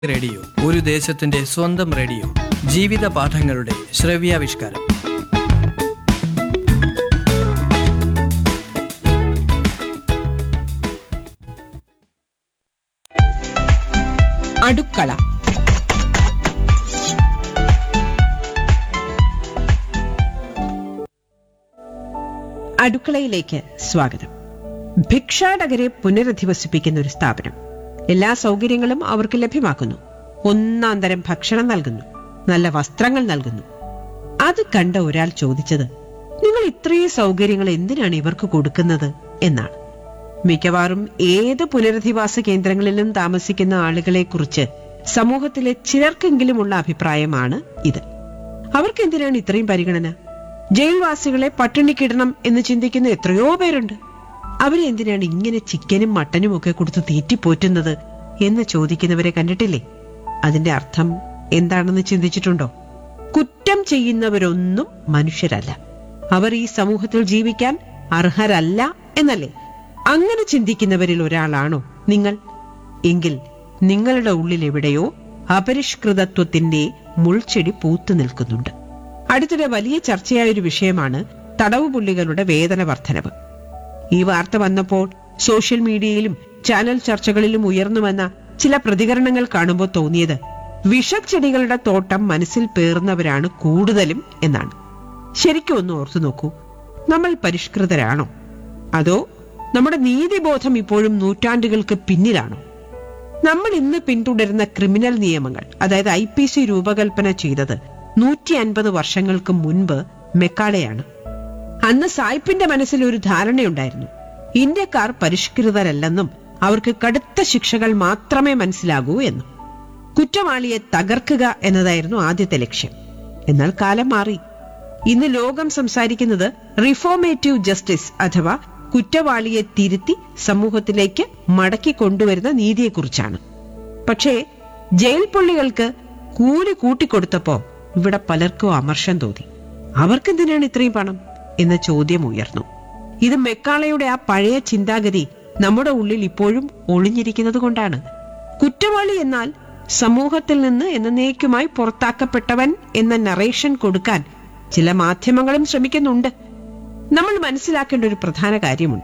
radio ഒരു ദേശത്തിന്റെ സ്വന്തം റേഡിയോ ജീവിത പാഠങ്ങളുടെ ശ്രവ്യാവിഷ്കാരം അടുക്കള അടുക്കളയിലേക്ക് സ്വാഗതം ഭിക്ഷാടകരെ പുനരധിവസിപ്പിക്കുന്ന ഒരു സ്ഥാപനം എല്ലാ സൗകര്യങ്ങളും അവർക്ക് ലഭ്യമാക്കുന്നു ഒന്നാം തരം ഭക്ഷണം നൽകുന്നു നല്ല വസ്ത്രങ്ങൾ നൽകുന്നു അത് കണ്ട ഒരാൾ ചോദിച്ചത് നിങ്ങൾ ഇത്രയും സൗകര്യങ്ങൾ എന്തിനാണ് ഇവർക്ക് കൊടുക്കുന്നത് എന്നാണ് മിക്കവാറും ഏത് പുനരധിവാസ കേന്ദ്രങ്ങളിലും താമസിക്കുന്ന ആളുകളെ കുറിച്ച് സമൂഹത്തിലെ ചിലർക്കെങ്കിലുമുള്ള അഭിപ്രായമാണ് ഇത് അവർക്ക് എന്തിനാണ് ഇത്രയും പരിഗണന ജയിൽവാസികളെ പട്ടിണിക്കിടണം എന്ന് ചിന്തിക്കുന്ന എത്രയോ പേരുണ്ട് അവരെ എന്തിനാണ് ഇങ്ങനെ ചിക്കനും മട്ടനും ഒക്കെ കൊടുത്ത് തീറ്റിപ്പോറ്റുന്നത് എന്ന് ചോദിക്കുന്നവരെ കണ്ടിട്ടില്ലേ അതിന്റെ അർത്ഥം എന്താണെന്ന് ചിന്തിച്ചിട്ടുണ്ടോ കുറ്റം ചെയ്യുന്നവരൊന്നും മനുഷ്യരല്ല അവർ ഈ സമൂഹത്തിൽ ജീവിക്കാൻ അർഹരല്ല എന്നല്ലേ അങ്ങനെ ചിന്തിക്കുന്നവരിൽ ഒരാളാണോ നിങ്ങൾ എങ്കിൽ നിങ്ങളുടെ ഉള്ളിൽ എവിടെയോ അപരിഷ്കൃതത്വത്തിന്റെ മുൾച്ചെടി പൂത്തു നിൽക്കുന്നുണ്ട് അടുത്തിടെ വലിയ ചർച്ചയായ ഒരു വിഷയമാണ് തടവുപുള്ളികളുടെ വേതന വർധനവ് ഈ വാർത്ത വന്നപ്പോൾ സോഷ്യൽ മീഡിയയിലും ചാനൽ ചർച്ചകളിലും ഉയർന്നു വന്ന ചില പ്രതികരണങ്ങൾ കാണുമ്പോൾ തോന്നിയത് വിഷച്ചെടികളുടെ തോട്ടം മനസ്സിൽ പേർന്നവരാണ് കൂടുതലും എന്നാണ് ശരിക്കും ഒന്ന് ഓർത്തു നോക്കൂ നമ്മൾ പരിഷ്കൃതരാണോ അതോ നമ്മുടെ നീതിബോധം ഇപ്പോഴും നൂറ്റാണ്ടുകൾക്ക് പിന്നിലാണോ നമ്മൾ ഇന്ന് പിന്തുടരുന്ന ക്രിമിനൽ നിയമങ്ങൾ അതായത് ഐ പി സി രൂപകൽപ്പന ചെയ്തത് നൂറ്റി അൻപത് വർഷങ്ങൾക്ക് മുൻപ് മെക്കാളയാണ് അന്ന് സായിപ്പിന്റെ മനസ്സിൽ ഒരു ധാരണയുണ്ടായിരുന്നു ഇന്ത്യക്കാർ പരിഷ്കൃതരല്ലെന്നും അവർക്ക് കടുത്ത ശിക്ഷകൾ മാത്രമേ മനസ്സിലാകൂ എന്നും കുറ്റവാളിയെ തകർക്കുക എന്നതായിരുന്നു ആദ്യത്തെ ലക്ഷ്യം എന്നാൽ കാലം മാറി ഇന്ന് ലോകം സംസാരിക്കുന്നത് റിഫോർമേറ്റീവ് ജസ്റ്റിസ് അഥവാ കുറ്റവാളിയെ തിരുത്തി സമൂഹത്തിലേക്ക് മടക്കി കൊണ്ടുവരുന്ന നീതിയെക്കുറിച്ചാണ് പക്ഷേ ജയിൽ പുള്ളികൾക്ക് കൂലി കൂട്ടിക്കൊടുത്തപ്പോ ഇവിടെ പലർക്കും അമർഷം തോന്നി അവർക്കെന്തിനാണ് ഇത്രയും പണം എന്ന ചോദ്യം ഉയർന്നു ഇത് മെക്കാളയുടെ ആ പഴയ ചിന്താഗതി നമ്മുടെ ഉള്ളിൽ ഇപ്പോഴും ഒളിഞ്ഞിരിക്കുന്നത് കൊണ്ടാണ് കുറ്റവാളി എന്നാൽ സമൂഹത്തിൽ നിന്ന് എന്നേക്കുമായി പുറത്താക്കപ്പെട്ടവൻ എന്ന നറേഷൻ കൊടുക്കാൻ ചില മാധ്യമങ്ങളും ശ്രമിക്കുന്നുണ്ട് നമ്മൾ മനസ്സിലാക്കേണ്ട ഒരു പ്രധാന കാര്യമുണ്ട്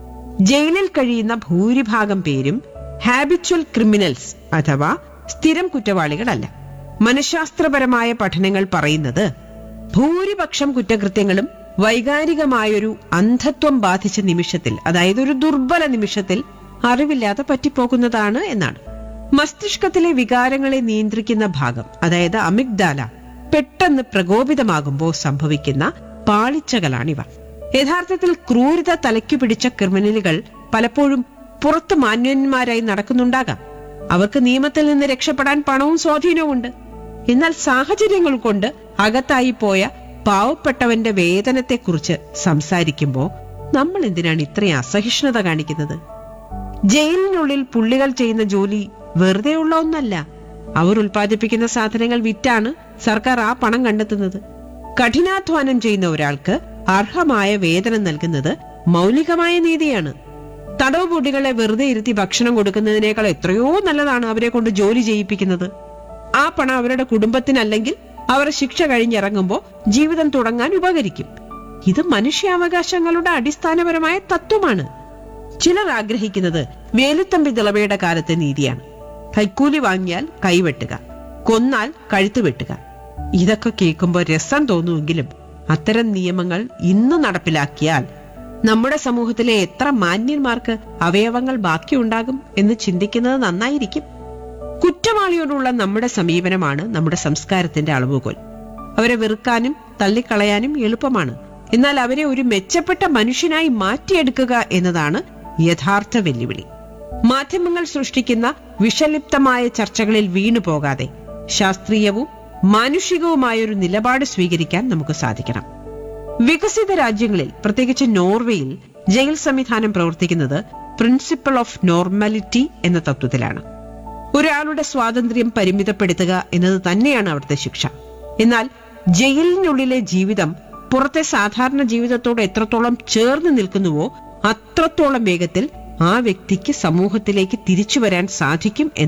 ജയിലിൽ കഴിയുന്ന ഭൂരിഭാഗം പേരും ഹാബിച്വൽ ക്രിമിനൽസ് അഥവാ സ്ഥിരം കുറ്റവാളികളല്ല മനഃശാസ്ത്രപരമായ പഠനങ്ങൾ പറയുന്നത് ഭൂരിപക്ഷം കുറ്റകൃത്യങ്ങളും വൈകാരികമായൊരു അന്ധത്വം ബാധിച്ച നിമിഷത്തിൽ അതായത് ഒരു ദുർബല നിമിഷത്തിൽ അറിവില്ലാതെ പറ്റിപ്പോകുന്നതാണ് എന്നാണ് മസ്തിഷ്കത്തിലെ വികാരങ്ങളെ നിയന്ത്രിക്കുന്ന ഭാഗം അതായത് അമിഗ്ദാല പെട്ടെന്ന് പ്രകോപിതമാകുമ്പോൾ സംഭവിക്കുന്ന പാളിച്ചകളാണിവ യഥാർത്ഥത്തിൽ ക്രൂരത തലയ്ക്കു പിടിച്ച ക്രിമിനലുകൾ പലപ്പോഴും പുറത്ത് മാന്യന്മാരായി നടക്കുന്നുണ്ടാകാം അവർക്ക് നിയമത്തിൽ നിന്ന് രക്ഷപ്പെടാൻ പണവും സ്വാധീനവും ഉണ്ട് എന്നാൽ സാഹചര്യങ്ങൾ കൊണ്ട് അകത്തായി പോയ പാവപ്പെട്ടവന്റെ വേതനത്തെക്കുറിച്ച് സംസാരിക്കുമ്പോൾ നമ്മൾ എന്തിനാണ് ഇത്രയും അസഹിഷ്ണുത കാണിക്കുന്നത് ജയിലിനുള്ളിൽ പുള്ളികൾ ചെയ്യുന്ന ജോലി വെറുതെയുള്ള ഒന്നല്ല അവർ ഉൽപ്പാദിപ്പിക്കുന്ന സാധനങ്ങൾ വിറ്റാണ് സർക്കാർ ആ പണം കണ്ടെത്തുന്നത് കഠിനാധ്വാനം ചെയ്യുന്ന ഒരാൾക്ക് അർഹമായ വേതനം നൽകുന്നത് മൗലികമായ നീതിയാണ് തടവുപൂട്ടികളെ വെറുതെ ഇരുത്തി ഭക്ഷണം കൊടുക്കുന്നതിനേക്കാൾ എത്രയോ നല്ലതാണ് അവരെ കൊണ്ട് ജോലി ചെയ്യിപ്പിക്കുന്നത് ആ പണം അവരുടെ കുടുംബത്തിനല്ലെങ്കിൽ അവർ ശിക്ഷ കഴിഞ്ഞിറങ്ങുമ്പോൾ ജീവിതം തുടങ്ങാൻ ഉപകരിക്കും ഇത് മനുഷ്യാവകാശങ്ങളുടെ അടിസ്ഥാനപരമായ തത്വമാണ് ചിലർ ആഗ്രഹിക്കുന്നത് വേലുത്തമ്പി ദിളവയുടെ കാലത്തെ നീതിയാണ് കൈക്കൂലി വാങ്ങിയാൽ കൈവെട്ടുക കൊന്നാൽ കഴുത്ത് വെട്ടുക ഇതൊക്കെ കേൾക്കുമ്പോൾ രസം തോന്നുമെങ്കിലും അത്തരം നിയമങ്ങൾ ഇന്ന് നടപ്പിലാക്കിയാൽ നമ്മുടെ സമൂഹത്തിലെ എത്ര മാന്യന്മാർക്ക് അവയവങ്ങൾ ബാക്കിയുണ്ടാകും എന്ന് ചിന്തിക്കുന്നത് നന്നായിരിക്കും കുറ്റവാളിയോടുള്ള നമ്മുടെ സമീപനമാണ് നമ്മുടെ സംസ്കാരത്തിന്റെ അളവുകോൽ അവരെ വെറുക്കാനും തള്ളിക്കളയാനും എളുപ്പമാണ് എന്നാൽ അവരെ ഒരു മെച്ചപ്പെട്ട മനുഷ്യനായി മാറ്റിയെടുക്കുക എന്നതാണ് യഥാർത്ഥ വെല്ലുവിളി മാധ്യമങ്ങൾ സൃഷ്ടിക്കുന്ന വിഷലിപ്തമായ ചർച്ചകളിൽ വീണു പോകാതെ ശാസ്ത്രീയവും മാനുഷികവുമായ ഒരു നിലപാട് സ്വീകരിക്കാൻ നമുക്ക് സാധിക്കണം വികസിത രാജ്യങ്ങളിൽ പ്രത്യേകിച്ച് നോർവേയിൽ ജയിൽ സംവിധാനം പ്രവർത്തിക്കുന്നത് പ്രിൻസിപ്പിൾ ഓഫ് നോർമാലിറ്റി എന്ന തത്വത്തിലാണ് ഒരാളുടെ സ്വാതന്ത്ര്യം പരിമിതപ്പെടുത്തുക എന്നത് തന്നെയാണ് അവിടുത്തെ ശിക്ഷ എന്നാൽ ജയിലിനുള്ളിലെ ജീവിതം പുറത്തെ സാധാരണ ജീവിതത്തോട് എത്രത്തോളം ചേർന്ന് നിൽക്കുന്നുവോ അത്രത്തോളം വേഗത്തിൽ ആ വ്യക്തിക്ക് സമൂഹത്തിലേക്ക് തിരിച്ചു വരാൻ സാധിക്കും എന്ന്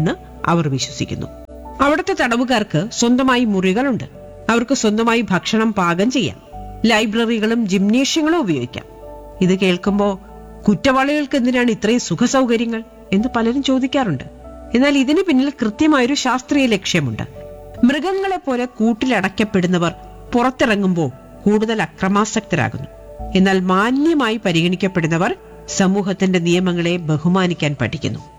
അവർ വിശ്വസിക്കുന്നു അവിടുത്തെ തടവുകാർക്ക് സ്വന്തമായി മുറികളുണ്ട് അവർക്ക് സ്വന്തമായി ഭക്ഷണം പാകം ചെയ്യാം ലൈബ്രറികളും ജിംനേഷ്യങ്ങളും ഉപയോഗിക്കാം ഇത് കേൾക്കുമ്പോൾ കുറ്റവാളികൾക്ക് എന്തിനാണ് ഇത്രയും സുഖസൗകര്യങ്ങൾ എന്ന് പലരും ചോദിക്കാറുണ്ട് എന്നാൽ ഇതിന് പിന്നിൽ കൃത്യമായൊരു ശാസ്ത്രീയ ലക്ഷ്യമുണ്ട് മൃഗങ്ങളെ പോലെ കൂട്ടിലടയ്ക്കപ്പെടുന്നവർ പുറത്തിറങ്ങുമ്പോൾ കൂടുതൽ അക്രമാസക്തരാകുന്നു എന്നാൽ മാന്യമായി പരിഗണിക്കപ്പെടുന്നവർ സമൂഹത്തിന്റെ നിയമങ്ങളെ ബഹുമാനിക്കാൻ പഠിക്കുന്നു